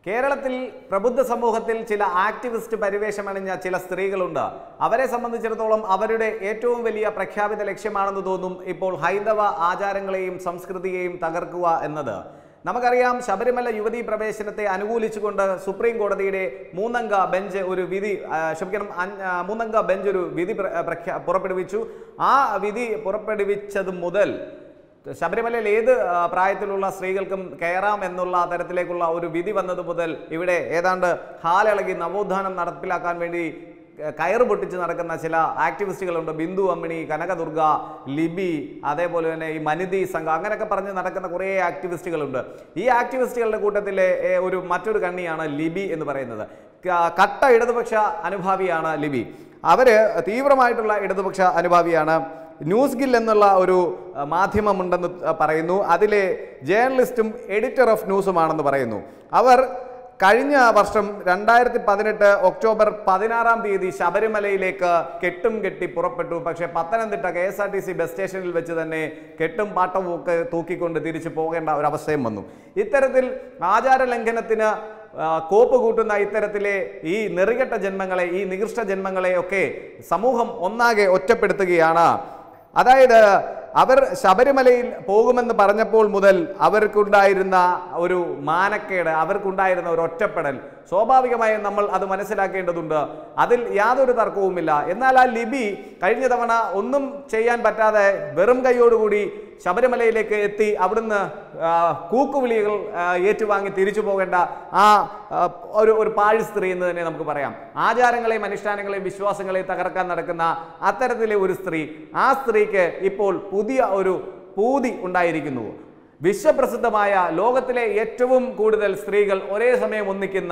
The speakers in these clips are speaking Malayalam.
കേരളത്തിൽ പ്രബുദ്ധ സമൂഹത്തിൽ ചില ആക്ടിവിസ്റ്റ് പരിവേഷമണിഞ്ഞ ചില സ്ത്രീകളുണ്ട് അവരെ സംബന്ധിച്ചിടത്തോളം അവരുടെ ഏറ്റവും വലിയ പ്രഖ്യാപിത ലക്ഷ്യമാണെന്ന് തോന്നും ഇപ്പോൾ ഹൈന്ദവ ആചാരങ്ങളെയും സംസ്കൃതിയെയും തകർക്കുക എന്നത് നമുക്കറിയാം ശബരിമല യുവതീ പ്രവേശനത്തെ അനുകൂലിച്ചുകൊണ്ട് സുപ്രീം കോടതിയുടെ മൂന്നംഗ ബെഞ്ച് ഒരു വിധി ആ, ക്ഷമിക്കണം അഞ്ച്- ആ, മൂന്നംഗ ബെഞ്ച് ഒരു വിധി പ്ര- പ്രഖ്യാ പുറപ്പെടുവിച്ചു ആ വിധി പുറപ്പെടുവിച്ചത് മുതൽ ശബരിമലയിൽ ഏത് ആ, പ്രായത്തിലുള്ള സ്ത്രീകൾക്കും കയറാം എന്നുള്ള തരത്തിലേക്കുള്ള ഒരു വിധി വന്നത് മുതൽ ഇവിടെ ഏതാണ്ട് ഹാലിളകി നവോത്ഥാനം നടപ്പിലാക്കാൻ വേണ്ടി ക- കയറ് പൊട്ടിച്ച് നടക്കുന്ന ചില ആക്ടിവിസ്റ്റുകളുണ്ട് ബിന്ദു അമ്മിണി കനകദുർഗ ലിബി അതേപോലെ തന്നെ ഈ മനിതി സംഘം അങ്ങനെയൊക്കെ പറഞ്ഞ് നടക്കുന്ന കുറേ ആക്ടിവിസ്റ്റുകളുണ്ട് ഈ ആക്ടിവിസ്റ്റുകളുടെ കൂട്ടത്തിലെ ഏ, ഒരു മറ്റൊരു കണ്ണിയാണ് ലിബി എന്ന് പറയുന്നത് ക- കട്ട ഇടതുപക്ഷ അനുഭാവിയാണ് ലിബി അവര് തീവ്രമായിട്ടുള്ള ഇടതുപക്ഷ അനുഭാവിയാണ് ന്യൂസ് ഗിൽ എന്നുള്ള ഒരു അഹ്, മാധ്യമമുണ്ടെന്ന് അഹ് പറയുന്നു അതിലെ ജേർണലിസ്റ്റും എഡിറ്റർ ഓഫ് ന്യൂസുമാണെന്ന് പറയുന്നു അവർ കഴിഞ്ഞ വർഷം രണ്ടായിരത്തി പതിനെട്ട് ഒക്ടോബർ പതിനാറാം തീയതി ശബരിമലയിലേക്ക് കെട്ടും കെട്ടി പുറപ്പെട്ടു പക്ഷേ Pathanamthitta K S R T C bus സ്റ്റേഷനിൽ വെച്ച് തന്നെ കെട്ടും പാട്ടവും ഒക്കെ തൂക്കിക്കൊണ്ട് തിരിച്ചു പോകേണ്ട ഒരു അവസ്ഥയും വന്നു ഇത്തരത്തിൽ ആചാര ലംഘനത്തിന് ആ, കോപ്പ് കൂട്ടുന്ന ഇത്തരത്തിലെ ഈ നെറികെട്ട ജന്മങ്ങളെ ഈ നികൃഷ്ട ജന്മങ്ങളെ ഒക്കെ സമൂഹം ഒന്നാകെ ഒറ്റപ്പെടുത്തുകയാണ് അതായത് അവർ ശബരിമലയിൽ പോകുമെന്ന് പറഞ്ഞപ്പോൾ മുതൽ അവർക്കുണ്ടായിരുന്ന ഒരു മാനക്കേട് അവർക്കുണ്ടായിരുന്ന ഒരു ഒറ്റപ്പെടൽ സ്വാഭാവികമായും നമ്മൾ അത് മനസ്സിലാക്കേണ്ടതുണ്ട് അതിൽ യാതൊരു തർക്കവുമില്ല എന്നാൽ ആ ലിബി കഴിഞ്ഞ തവണ ഒന്നും ചെയ്യാൻ പറ്റാതെ വെറും കൈയോടുകൂടി ശബരിമലയിലേക്ക് എത്തി അവിടുന്ന് ആ, കൂക്കുവിളികൾ ആ, ഏറ്റുവാങ്ങി തിരിച്ചു പോകേണ്ട ആ ആ, ഒരു ഒരു പാഴ് സ്ത്രീ എന്ന് തന്നെ നമുക്ക് പറയാം ആചാരങ്ങളെയും അനുഷ്ഠാനങ്ങളെയും വിശ്വാസങ്ങളെയും തകർക്കാൻ നടക്കുന്ന അത്തരത്തിലെ ഒരു സ്ത്രീ ആ സ്ത്രീക്ക് ഇപ്പോൾ പുതിയ ഒരു പൂതി ഉണ്ടായിരിക്കുന്നു വിശ്വപ്രസിദ്ധമായ ലോകത്തിലെ ഏറ്റവും കൂടുതൽ സ്ത്രീകൾ ഒരേ സമയം ഒന്നിക്കുന്ന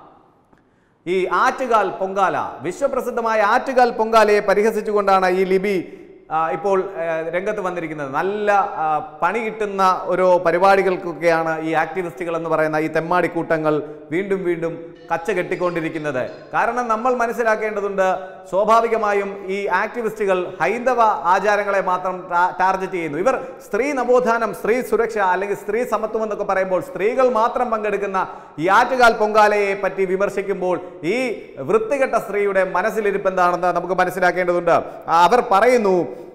ഈ ആറ്റുകാൽ പൊങ്കാല വിശ്വപ്രസിദ്ധമായ ആറ്റുകാൽ പൊങ്കാലയെ പരിഹസിച്ചുകൊണ്ടാണ് ഈ ലിബി ആ, ഇപ്പോൾ ആ, രംഗത്ത് വന്നിരിക്കുന്നത് നല്ല ആ, പണി കിട്ടുന്ന ഓരോ പരിപാടികൾക്കൊക്കെയാണ് ഈ ആക്ടിവിസ്റ്റുകൾ എന്ന് പറയുന്ന ഈ തെമ്മാടിക്കൂട്ടങ്ങൾ വീണ്ടും വീണ്ടും കച്ച കെട്ടിക്കൊണ്ടിരിക്കുന്നത് കാരണം നമ്മൾ മനസ്സിലാക്കേണ്ടതുണ്ട് സ്വാഭാവികമായും ഈ ആക്ടിവിസ്റ്റുകൾ ഹൈന്ദവ ആചാരങ്ങളെ മാത്രം ടാ- ടാർഗറ്റ് ചെയ്യുന്നു ഇവർ സ്ത്രീ നവോത്ഥാനം സ്ത്രീ സുരക്ഷ അല്ലെങ്കിൽ സ്ത്രീ സമത്വം എന്നൊക്കെ പറയുമ്പോൾ സ്ത്രീകൾ മാത്രം പങ്കെടുക്കുന്ന ഈ ആറ്റുകാൽ പൊങ്കാലയെ പറ്റി വിമർശിക്കുമ്പോൾ ഈ വൃത്തികെട്ട സ്ത്രീയുടെ മനസ്സിലിരിപ്പ് എന്താണെന്ന് നമുക്ക് മനസ്സിലാക്കേണ്ടതുണ്ട് ആ, അവർ പറയുന്നു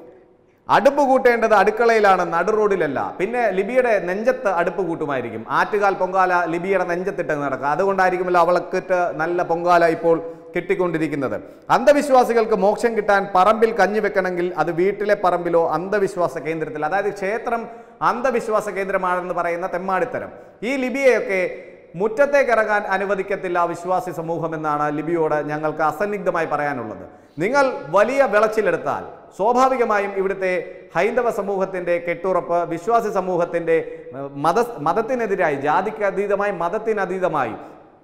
അടുപ്പ് കൂട്ടേണ്ടത് അടുക്കളയിലാണ് നടു റോഡിലല്ല പിന്നെ ലിബിയുടെ നെഞ്ചത്ത് അടുപ്പ് കൂട്ടുമായിരിക്കും ആറ്റുകാൽ പൊങ്കാല ലിബിയുടെ നെഞ്ചത്തിട്ട് നടക്കുക അതുകൊണ്ടായിരിക്കുമല്ലോ അവൾക്കിട്ട് നല്ല പൊങ്കാല ഇപ്പോൾ കിട്ടിക്കൊണ്ടിരിക്കുന്നത് അന്ധവിശ്വാസികൾക്ക് മോക്ഷം കിട്ടാൻ പറമ്പിൽ കഞ്ഞി വെക്കണമെങ്കിൽ അത് വീട്ടിലെ പറമ്പിലോ അന്ധവിശ്വാസ കേന്ദ്രത്തിൽ അതായത് ക്ഷേത്രം അന്ധവിശ്വാസ കേന്ദ്രമാണെന്ന് പറയുന്ന തെമ്മാടിത്തരം ഈ ലിബിയെയൊക്കെ മുറ്റത്തേക്ക് ഇറങ്ങാൻ അനുവദിക്കത്തില്ല വിശ്വാസി സമൂഹം എന്നാണ് ലിബിയോട് ഞങ്ങൾക്ക് അസന്നിഗ്ധമായി പറയാനുള്ളത് നിങ്ങൾ വലിയ വിളച്ചിലെടുത്താൽ സ്വാഭാവികമായും ഇവിടുത്തെ ഹൈന്ദവ സമൂഹത്തിൻ്റെ കെട്ടുറപ്പ് വിശ്വാസി സമൂഹത്തിൻ്റെ ഏഹ്, മത മതത്തിനെതിരായി ജാതിക്ക് അതീതമായി മതത്തിനതീതമായി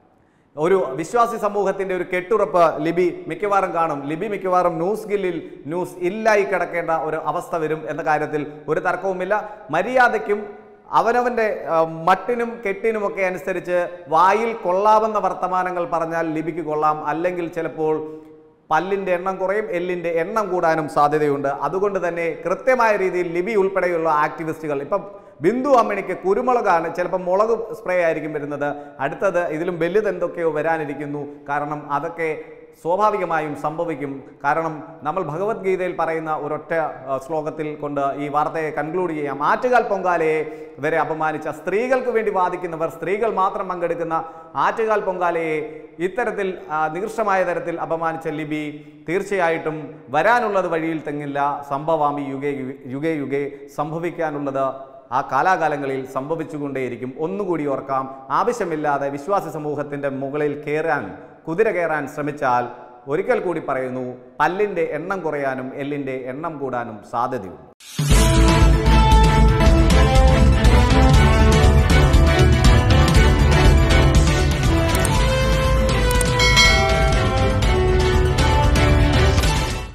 ഒരു വിശ്വാസി സമൂഹത്തിന്റെ ഒരു കെട്ടുറപ്പ് ലിബി മിക്കവാറും കാണും ലിബി മിക്കവാറും ന്യൂസ് ഗില്ലിൽ ന്യൂസ് ഇല്ലായി കിടക്കേണ്ട ഒരു അവസ്ഥ വരും എന്ന കാര്യത്തിൽ ഒരു തർക്കവുമില്ല മര്യാദയ്ക്കും അവനവന്റെ ആ, മട്ടിനും കെട്ടിനുമൊക്കെ അനുസരിച്ച് വായിൽ കൊള്ളാവുന്ന വർത്തമാനങ്ങൾ പറഞ്ഞാൽ ലിബിക്ക് കൊള്ളാം അല്ലെങ്കിൽ ചിലപ്പോൾ പല്ലിൻ്റെ എണ്ണം കുറയും എല്ലിൻ്റെ എണ്ണം കൂടാനും സാധ്യതയുണ്ട് അതുകൊണ്ട് തന്നെ കൃത്യമായ രീതിയിൽ ലിബി ഉൾപ്പെടെയുള്ള ആക്ടിവിസ്റ്റുകൾ ഇപ്പം ബിന്ദു അമ്മിണിക്ക് കുരുമുളകാണ് ചിലപ്പോൾ മുളക് സ്പ്രേ ആയിരിക്കും വരുന്നത് അടുത്തത് ഇതിലും വലുത് എന്തൊക്കെയോ വരാനിരിക്കുന്നു കാരണം അതൊക്കെ സ്വാഭാവികമായും സംഭവിക്കും കാരണം നമ്മൾ ഭഗവത്ഗീതയിൽ പറയുന്ന ഒരൊറ്റ ആ, ശ്ലോകത്തിൽ കൊണ്ട് ഈ വാർത്തയെ കൺക്ലൂഡ് ചെയ്യാം ആറ്റുകാൽ പൊങ്കാലയെ വരെ അപമാനിച്ച സ്ത്രീകൾക്ക് വേണ്ടി വാദിക്കുന്നവർ സ്ത്രീകൾ മാത്രം പങ്കെടുക്കുന്ന ആറ്റുകാൽ പൊങ്കാലയെ ഇത്തരത്തിൽ ആ, നികൃഷ്ടമായ തരത്തിൽ അപമാനിച്ച ലിബി തീർച്ചയായിട്ടും വരാനുള്ളത് വഴിയിൽ തെങ്ങില്ല സംഭവാമി യുഗേ യുഗേ യുഗേ സംഭവിക്കാനുള്ളത് ആ കാലാകാലങ്ങളിൽ സംഭവിച്ചുകൊണ്ടേയിരിക്കും ഒന്നുകൂടി ഓർക്കാം ആവശ്യമില്ലാതെ വിശ്വാസി സമൂഹത്തിൻ്റെ മുകളിൽ കയറാൻ കുതിര കയറാൻ ശ്രമിച്ചാൽ ഒരിക്കൽ കൂടി പറയുന്നു പല്ലിൻ്റെ എണ്ണം കുറയാനും എല്ലിൻ്റെ എണ്ണം കൂടാനും സാധ്യതയുണ്ട്